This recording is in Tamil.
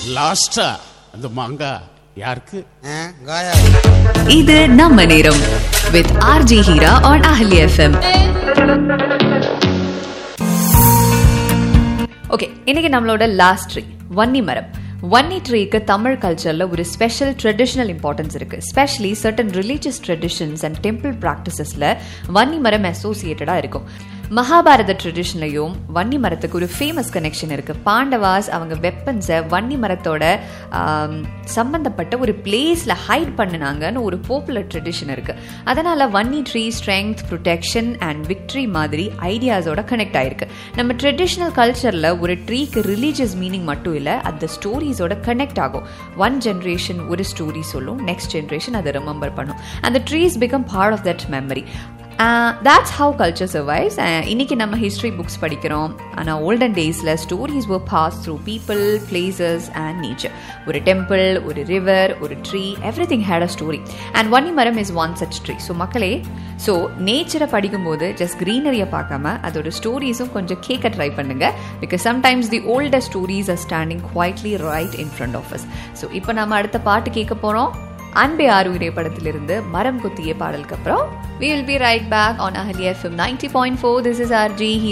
லாஸ்டா அந்த மாங்காய் யாருக்கு ஆ, காயா இது நம்ம நேரம் வித் ஆர்ஜி ஹீரா ஆன் அஹலி எஃப்எம் ஓகே இன்னைக்கு நம்மளோட லாஸ்ட் ட்ரீ வன்னி மரம் வன்னி ட்ரீக்கு தமிழ் கல்ச்சர்ல ஒரு ஸ்பெஷல் ட்ரெடிஷனல் இம்பார்ட்டன்ஸ் இருக்கு specially certain religious traditions and temple ப்ராக்டிசஸ்ல வன்னி மரம் அசோசியேட்டடா இருக்கும் மகாபாரத ட்ரெடிஷன்லையும் வன்னி மரத்துக்கு ஒரு ஃபேமஸ் கனெக்ஷன் இருக்கு பாண்டவாஸ் அவங்க வெப்பன்ஸை வன்னி மரத்தோட ஆம், சம்பந்தப்பட்ட ஒரு பிளேஸ்ல ஹைட் பண்ணினாங்கன்னு ஒரு பாப்புலர் ட்ரெடிஷன் இருக்கு அதனால வன்னி tree strength protection and victory மாதிரி ஐடியாஸோட கனெக்ட் ஆயிருக்கு நம்ம ட்ரெடிஷ்னல் கல்ச்சர்ல ஒரு ட்ரீக்கு ரிலீஜியஸ் மீனிங் மட்டும் இல்ல அந்த ஸ்டோரிஸோட கனெக்ட் ஆகும் ஒன் ஜென்ரேஷன் ஒரு ஸ்டோரி சொல்லும் நெக்ஸ்ட் ஜென்ரேஷன் அதை ரிமெம்பர் பண்ணும் அந்த trees become part of that memory that's how culture survives Uh, இன்னைக்கு நம்ம ஹிஸ்ட்ரி புக்ஸ் படிக்கிறோம் ஆனால் ஓல்டன் டேஸில் stories were pass through people places and nature ஒரு டெம்பிள் ஒரு ரிவர் ஒரு tree everything had a story and ஒன்னி மரம் is one such tree so மக்களே ஸோ நேச்சரை படிக்கும்போது ஜஸ்ட் க்ரீனரியை பார்க்காம அதோட ஸ்டோரிஸும் கொஞ்சம் கேட்க ட்ரை பண்ணுங்க because sometimes the older stories are standing quietly right in front of us so இப்போ நம்ம அடுத்த பாட்டு கேட்க போகிறோம் அன்பே ஆறுயிரே படத்திலிருந்து மரம் கொத்திய பாடலுக்கு அப்புறம் we will be right back on Ahali FM 90.4 this is RG